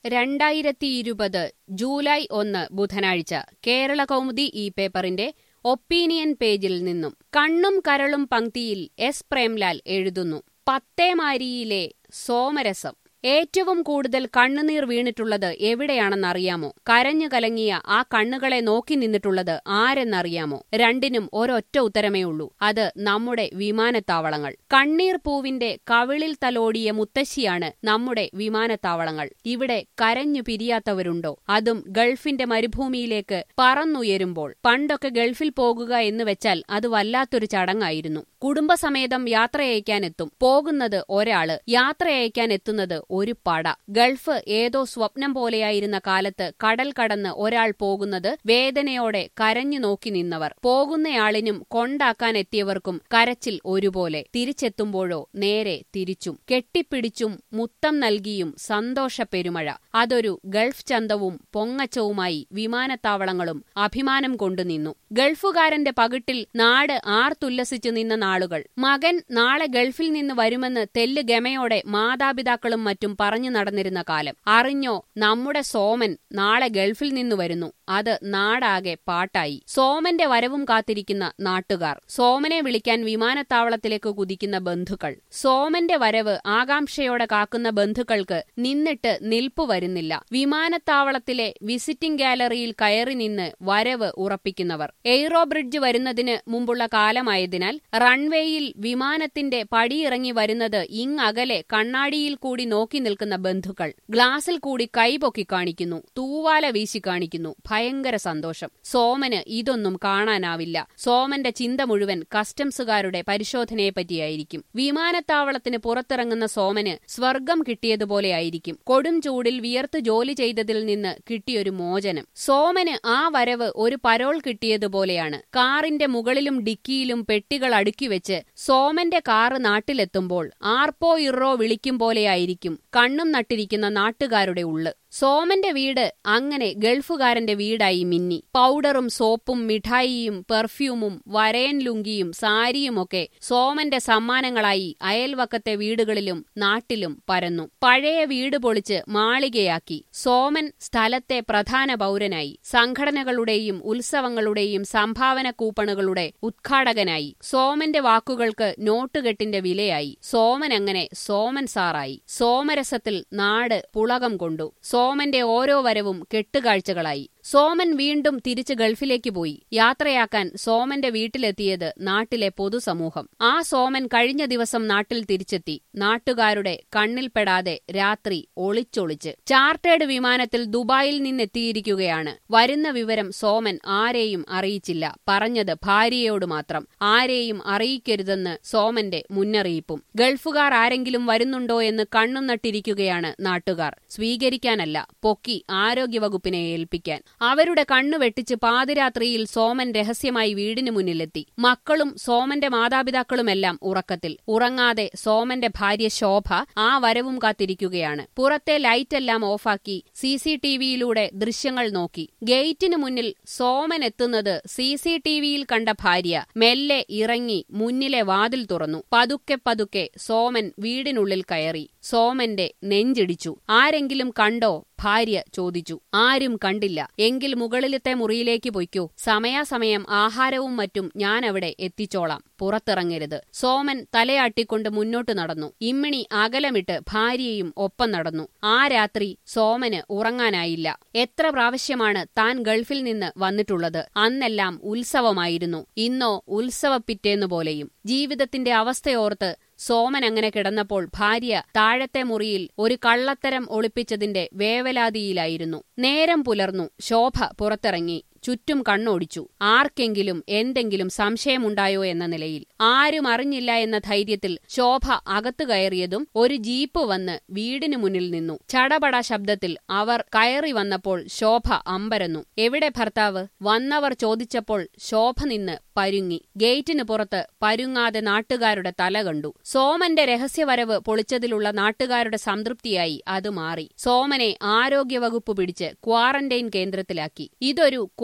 രണ്ടായിരത്തി ഇരുപത് ജൂലൈ ഒന്ന് ബുധനാഴ്ച കേരള കൗമുദി ഈ പേപ്പറിന്റെ ഒപ്പീനിയൻ പേജിൽ നിന്നും കണ്ണും കരളും പങ്ക്തിയിൽ എസ് പ്രേംലാൽ എഴുതുന്നു പത്തേമാരിയിലെ സോമരസം ഏറ്റവും കൂടുതൽ കണ്ണുനീർ വീണിട്ടുള്ളത് എവിടെയാണെന്നറിയാമോ കരഞ്ഞു കലങ്ങിയ ആ കണ്ണുകളെ നോക്കി നിന്നിട്ടുള്ളത് ആരെന്നറിയാമോ രണ്ടിനും ഒരൊറ്റ ഉത്തരമേ ഉള്ളൂ അത് നമ്മുടെ വിമാനത്താവളങ്ങൾ കണ്ണീർ പൂവിന്റെ കവിളിൽ തലോടിയ മുത്തശ്ശിയാണ് നമ്മുടെ വിമാനത്താവളങ്ങൾ ഇവിടെ കരഞ്ഞു പിരിയാത്തവരുണ്ടോ അതും ഗൾഫിന്റെ മരുഭൂമിയിലേക്ക് പറന്നുയരുമ്പോൾ പണ്ടൊക്കെ ഗൾഫിൽ പോകുക എന്ന് വെച്ചാൽ അത് വല്ലാത്തൊരു ചടങ്ങായിരുന്നു കുടുംബസമേതം യാത്രയയക്കാനെത്തും പോകുന്നത് ഒരാള് യാത്രയയക്കാൻ എത്തുന്നത് ഒരു പട ഗൾഫ് ഏതോ സ്വപ്നം പോലെയായിരുന്ന കാലത്ത് കടൽ കടന്ന് ഒരാൾ പോകുന്നത് വേദനയോടെ കരഞ്ഞു നോക്കി നിന്നവർ പോകുന്നയാളിനും കൊണ്ടാക്കാൻ എത്തിയവർക്കും കരച്ചിൽ ഒരുപോലെ തിരിച്ചെത്തുമ്പോഴോ നേരെ തിരിച്ചും കെട്ടിപ്പിടിച്ചും മുത്തം നൽകിയും സന്തോഷ പെരുമഴ അതൊരു ഗൾഫ് ചന്തവും പൊങ്ങച്ചവുമായി വിമാനത്താവളങ്ങളും അഭിമാനം കൊണ്ടു നിന്നു ഗൾഫുകാരന്റെ പകിട്ടിൽ നാട് ആർത്തുല്ലസിച്ചു നിന്ന നാളുകൾ മകൻ നാളെ ഗൾഫിൽ നിന്ന് വരുമെന്ന് തെല്ല് ഗമയോടെ മാതാപിതാക്കളും മറ്റും പറഞ്ഞു നടന്നിരുന്ന കാലം അറിഞ്ഞോ നമ്മുടെ സോമൻ നാളെ ഗൾഫിൽ നിന്ന് വരുന്നു അത് നാടാകെ പാട്ടായി സോമന്റെ വരവും കാത്തിരിക്കുന്ന നാട്ടുകാർ സോമനെ വിളിക്കാൻ വിമാനത്താവളത്തിലേക്ക് കുതിക്കുന്ന ബന്ധുക്കൾ സോമന്റെ വരവ് ആകാംക്ഷയോടെ കാക്കുന്ന ബന്ധുക്കൾക്ക് നിന്നിട്ട് നിൽപ്പു വരുന്നില്ല വിമാനത്താവളത്തിലെ വിസിറ്റിംഗ് ഗാലറിയിൽ കയറി നിന്ന് വരവ് ഉറപ്പിക്കുന്നവർ എയ്റോ ബ്രിഡ്ജ് വരുന്നതിന് മുമ്പുള്ള കാലമായതിനാൽ റൺവേയിൽ വിമാനത്തിന്റെ പടിയിറങ്ങി വരുന്നത് ഇങ്ങകലെ കണ്ണാടിയിൽ കൂടി നോക്കി നിൽക്കുന്ന ബന്ധുക്കൾ ഗ്ലാസിൽ കൂടി കൈപൊക്കി കാണിക്കുന്നു തൂവാല വീശി കാണിക്കുന്നു ഭയങ്കര സന്തോഷം സോമന് ഇതൊന്നും കാണാനാവില്ല സോമന്റെ ചിന്ത മുഴുവൻ കസ്റ്റംസുകാരുടെ പരിശോധനയെപ്പറ്റിയായിരിക്കും വിമാനത്താവളത്തിന് പുറത്തിറങ്ങുന്ന സോമന് സ്വർഗം കിട്ടിയതുപോലെയായിരിക്കും കൊടും ചൂടിൽ വിയർത്ത് ജോലി ചെയ്തതിൽ നിന്ന് കിട്ടിയൊരു മോചനം സോമന് ആ വരവ് ഒരു പരോൾ കിട്ടിയതുപോലെയാണ് കാറിന്റെ മുകളിലും ഡിക്കിയിലും പെട്ടികൾ അടുക്കിവെച്ച് സോമന്റെ കാറ് നാട്ടിലെത്തുമ്പോൾ ആർപ്പോ ഇറോ വിളിക്കും പോലെയായിരിക്കും കണ്ണും നട്ടിരിക്കുന്ന നാട്ടുകാരുടെ ഉള്ള് സോമന്റെ വീട് അങ്ങനെ ഗൾഫുകാരന്റെ വീടായി മിന്നി പൗഡറും സോപ്പും മിഠായിയും പെർഫ്യൂമും വരയൻ ലുങ്കിയും സാരിയുമൊക്കെ സോമന്റെ സമ്മാനങ്ങളായി അയൽവക്കത്തെ വീടുകളിലും നാട്ടിലും പരന്നു പഴയ വീട് പൊളിച്ച് മാളികയാക്കി സോമൻ സ്ഥലത്തെ പ്രധാന പൗരനായി സംഘടനകളുടെയും ഉത്സവങ്ങളുടെയും സംഭാവന കൂപ്പണുകളുടെ ഉദ്ഘാടകനായി സോമന്റെ വാക്കുകൾക്ക് നോട്ടുകെട്ടിന്റെ വിലയായി സോമൻ അങ്ങനെ സോമൻ സാറായി സോമരസത്തിൽ നാട് പുളകം കൊണ്ടു സോമന്റെ ഓരോ വരവും കെട്ടുകാഴ്ചകളായി സോമൻ വീണ്ടും തിരിച്ച് ഗൾഫിലേക്ക് പോയി യാത്രയാക്കാൻ സോമന്റെ വീട്ടിലെത്തിയത് നാട്ടിലെ പൊതുസമൂഹം ആ സോമൻ കഴിഞ്ഞ ദിവസം നാട്ടിൽ തിരിച്ചെത്തി നാട്ടുകാരുടെ കണ്ണിൽപ്പെടാതെ രാത്രി ഒളിച്ചൊളിച്ച് ചാർട്ടേഡ് വിമാനത്തിൽ ദുബായിൽ നിന്നെത്തിയിരിക്കുകയാണ് വരുന്ന വിവരം സോമൻ ആരെയും അറിയിച്ചില്ല പറഞ്ഞത് ഭാര്യയോട് മാത്രം ആരെയും അറിയിക്കരുതെന്ന് സോമന്റെ മുന്നറിയിപ്പും ഗൾഫുകാർ ആരെങ്കിലും വരുന്നുണ്ടോ എന്ന് കണ്ണും നട്ടിരിക്കുകയാണ് നാട്ടുകാർ സ്വീകരിക്കാനല്ല പൊക്കി ആരോഗ്യവകുപ്പിനെ ഏൽപ്പിക്കാൻ അവരുടെ കണ്ണു വെട്ടിച്ച് പാതിരാത്രിയിൽ സോമൻ രഹസ്യമായി വീടിനു മുന്നിലെത്തി മക്കളും സോമന്റെ മാതാപിതാക്കളുമെല്ലാം ഉറക്കത്തിൽ ഉറങ്ങാതെ സോമന്റെ ഭാര്യ ശോഭ ആ വരവും കാത്തിരിക്കുകയാണ് പുറത്തെ ലൈറ്റെല്ലാം ഓഫാക്കി സി സി ടിവിയിലൂടെ ദൃശ്യങ്ങൾ നോക്കി ഗേറ്റിനു മുന്നിൽ സോമൻ എത്തുന്നത് സി സി ടിവിയിൽ കണ്ട ഭാര്യ മെല്ലെ ഇറങ്ങി മുന്നിലെ വാതിൽ തുറന്നു പതുക്കെ പതുക്കെ സോമൻ വീടിനുള്ളിൽ കയറി സോമന്റെ നെഞ്ചിടിച്ചു ആരെങ്കിലും കണ്ടോ ഭാര്യ ചോദിച്ചു ആരും കണ്ടില്ല എങ്കിൽ മുകളിലത്തെ മുറിയിലേക്ക് പൊയ്ക്കോ സമയാസമയം ആഹാരവും മറ്റും ഞാൻ അവിടെ എത്തിച്ചോളാം പുറത്തിറങ്ങരുത് സോമൻ തലയാട്ടിക്കൊണ്ട് മുന്നോട്ട് നടന്നു ഇമ്മിണി അകലമിട്ട് ഭാര്യയും ഒപ്പം നടന്നു ആ രാത്രി സോമന് ഉറങ്ങാനായില്ല എത്ര പ്രാവശ്യമാണ് താൻ ഗൾഫിൽ നിന്ന് വന്നിട്ടുള്ളത് അന്നെല്ലാം ഉത്സവമായിരുന്നു ഇന്നോ ഉത്സവപ്പിറ്റേന്നു പോലെയും ജീവിതത്തിന്റെ അവസ്ഥയോർത്ത് സോമൻ അങ്ങനെ കിടന്നപ്പോൾ ഭാര്യ താഴത്തെ മുറിയിൽ ഒരു കള്ളത്തരം ഒളിപ്പിച്ചതിന്റെ വേവലാതിയിലായിരുന്നു നേരം പുലർന്നു ശോഭ പുറത്തിറങ്ങി ചുറ്റും കണ്ണോടിച്ചു ആർക്കെങ്കിലും എന്തെങ്കിലും സംശയമുണ്ടായോ എന്ന നിലയിൽ ആരും അറിഞ്ഞില്ല എന്ന ധൈര്യത്തിൽ ശോഭ അകത്തു കയറിയതും ഒരു ജീപ്പ് വന്ന് വീടിനു മുന്നിൽ നിന്നു ചടപട ശബ്ദത്തിൽ അവർ കയറി വന്നപ്പോൾ ശോഭ അമ്പരന്നു എവിടെ ഭർത്താവ് വന്നവർ ചോദിച്ചപ്പോൾ ശോഭ നിന്ന് പരുങ്ങി ഗേറ്റിന് പുറത്ത് പരുങ്ങാതെ നാട്ടുകാരുടെ തല കണ്ടു സോമന്റെ രഹസ്യവരവ് പൊളിച്ചതിലുള്ള നാട്ടുകാരുടെ സംതൃപ്തിയായി അത് മാറി സോമനെ ആരോഗ്യവകുപ്പ് പിടിച്ച് ക്വാറന്റൈൻ കേന്ദ്രത്തിലാക്കി ഇതൊരു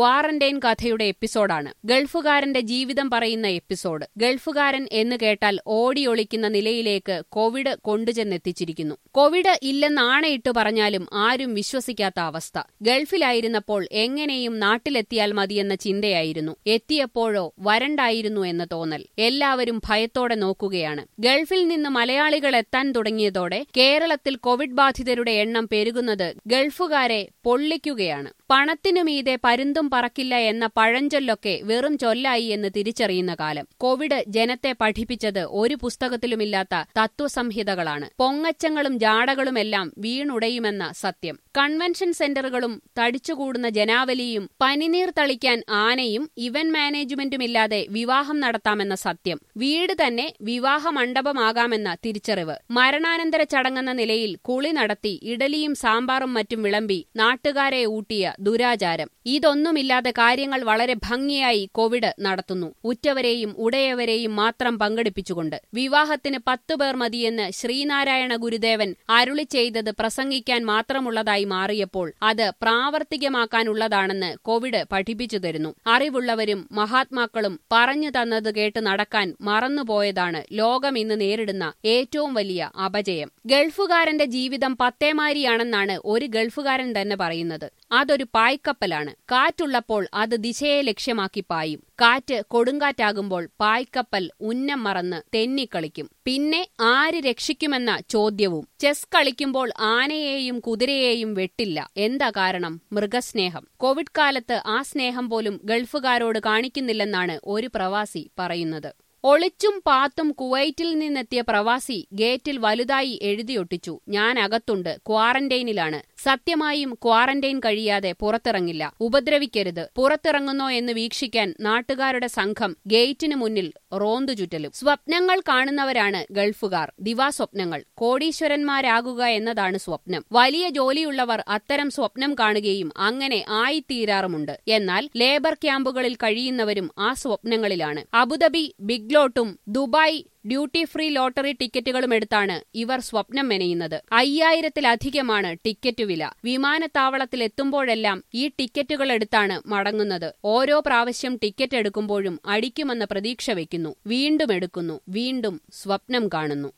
ക്വാറന്റൈൻ കഥയുടെ എപ്പിസോഡാണ് ഗൾഫുകാരന്റെ ജീവിതം പറയുന്ന എപ്പിസോഡ് ഗൾഫുകാരൻ എന്ന് കേട്ടാൽ ഓടിയൊളിക്കുന്ന നിലയിലേക്ക് കോവിഡ് കൊണ്ടുചെന്നെത്തിച്ചിരിക്കുന്നു കോവിഡ് ഇല്ലെന്നാണയിട്ട് പറഞ്ഞാലും ആരും വിശ്വസിക്കാത്ത അവസ്ഥ ഗൾഫിലായിരുന്നപ്പോൾ എങ്ങനെയും നാട്ടിലെത്തിയാൽ മതിയെന്ന ചിന്തയായിരുന്നു എത്തിയപ്പോഴോ വരണ്ടായിരുന്നു എന്ന തോന്നൽ എല്ലാവരും ഭയത്തോടെ നോക്കുകയാണ് ഗൾഫിൽ നിന്ന് മലയാളികൾ എത്താൻ തുടങ്ങിയതോടെ കേരളത്തിൽ കോവിഡ് ബാധിതരുടെ എണ്ണം പെരുകുന്നത് ഗൾഫുകാരെ പൊള്ളിക്കുകയാണ് പണത്തിനു മീതെ പരുന്തും പറക്കില്ല എന്ന പഴഞ്ചൊല്ലൊക്കെ വെറും ചൊല്ലായി എന്ന് തിരിച്ചറിയുന്ന കാലം കോവിഡ് ജനത്തെ പഠിപ്പിച്ചത് ഒരു പുസ്തകത്തിലുമില്ലാത്ത തത്വസംഹിതകളാണ് പൊങ്ങച്ചങ്ങളും ജാടകളുമെല്ലാം വീണുടയുമെന്ന സത്യം കൺവെൻഷൻ സെന്ററുകളും തടിച്ചുകൂടുന്ന ജനാവലിയും പനിനീർ തളിക്കാൻ ആനയും ഇവന്റ് മാനേജ്മെന്റുമില്ലാതെ വിവാഹം നടത്താമെന്ന സത്യം വീട് തന്നെ വിവാഹ മണ്ഡപമാകാമെന്ന തിരിച്ചറിവ് മരണാനന്തര ചടങ്ങെന്ന നിലയിൽ കുളി നടത്തി ഇഡലിയും സാമ്പാറും മറ്റും വിളമ്പി നാട്ടുകാരെ ഊട്ടിയ ദുരാചാരം ഇതൊന്നുമില്ലാതെ കാര്യങ്ങൾ വളരെ ഭംഗിയായി കോവിഡ് നടത്തുന്നു ഉറ്റവരെയും ഉടയവരെയും മാത്രം പങ്കെടുപ്പിച്ചുകൊണ്ട് വിവാഹത്തിന് പത്തു പേർ മതിയെന്ന് ശ്രീനാരായണ ഗുരുദേവൻ അരുളി ചെയ്തത് പ്രസംഗിക്കാൻ മാത്രമുള്ളതായി മാറിയപ്പോൾ അത് പ്രാവർത്തികമാക്കാനുള്ളതാണെന്ന് കോവിഡ് പഠിപ്പിച്ചു തരുന്നു അറിവുള്ളവരും മഹാത്മാക്കളും പറഞ്ഞു തന്നത് കേട്ട് നടക്കാൻ മറന്നുപോയതാണ് ലോകം ഇന്ന് നേരിടുന്ന ഏറ്റവും വലിയ അപജയം ഗൾഫുകാരന്റെ ജീവിതം പത്തേമാരിയാണെന്നാണ് ഒരു ഗൾഫുകാരൻ തന്നെ പറയുന്നത് അതൊരു പായ്ക്കപ്പലാണ് കാറ്റുള്ളപ്പോൾ അത് ദിശയെ ലക്ഷ്യമാക്കി പായും കാറ്റ് കൊടുങ്കാറ്റാകുമ്പോൾ പായ്ക്കപ്പൽ ഉന്നം മറന്ന് തെന്നിക്കളിക്കും പിന്നെ ആര് രക്ഷിക്കുമെന്ന ചോദ്യവും ചെസ് കളിക്കുമ്പോൾ ആനയെയും കുതിരയെയും വെട്ടില്ല എന്താ കാരണം മൃഗസ്നേഹം കോവിഡ് കാലത്ത് ആ സ്നേഹം പോലും ഗൾഫുകാരോട് കാണിക്കുന്നില്ലെന്നാണ് ഒരു പ്രവാസി പറയുന്നത് ഒളിച്ചും പാത്തും കുവൈറ്റിൽ നിന്നെത്തിയ പ്രവാസി ഗേറ്റിൽ വലുതായി എഴുതിയൊട്ടിച്ചു ഞാൻ അകത്തുണ്ട് ക്വാറന്റൈനിലാണ് സത്യമായും ക്വാറന്റൈൻ കഴിയാതെ പുറത്തിറങ്ങില്ല ഉപദ്രവിക്കരുത് പുറത്തിറങ്ങുന്നോ എന്ന് വീക്ഷിക്കാൻ നാട്ടുകാരുടെ സംഘം ഗേറ്റിന് മുന്നിൽ റോന്തു ചുറ്റലും സ്വപ്നങ്ങൾ കാണുന്നവരാണ് ഗൾഫുകാർ ദിവാസ്വപ്നങ്ങൾ കോടീശ്വരന്മാരാകുക എന്നതാണ് സ്വപ്നം വലിയ ജോലിയുള്ളവർ അത്തരം സ്വപ്നം കാണുകയും അങ്ങനെ ആയിത്തീരാറുമുണ്ട് എന്നാൽ ലേബർ ക്യാമ്പുകളിൽ കഴിയുന്നവരും ആ സ്വപ്നങ്ങളിലാണ് അബുദാബി ബിഗ് ലോട്ടും ദുബായ് ഡ്യൂട്ടി ഫ്രീ ലോട്ടറി ടിക്കറ്റുകളും എടുത്താണ് ഇവർ സ്വപ്നം മെനയുന്നത് അയ്യായിരത്തിലധികമാണ് ടിക്കറ്റ് വില വിമാനത്താവളത്തിൽ എത്തുമ്പോഴെല്ലാം ഈ ടിക്കറ്റുകൾ എടുത്താണ് മടങ്ങുന്നത് ഓരോ പ്രാവശ്യം ടിക്കറ്റ് എടുക്കുമ്പോഴും അടിക്കുമെന്ന പ്രതീക്ഷ വയ്ക്കുന്നു വീണ്ടും എടുക്കുന്നു വീണ്ടും സ്വപ്നം കാണുന്നു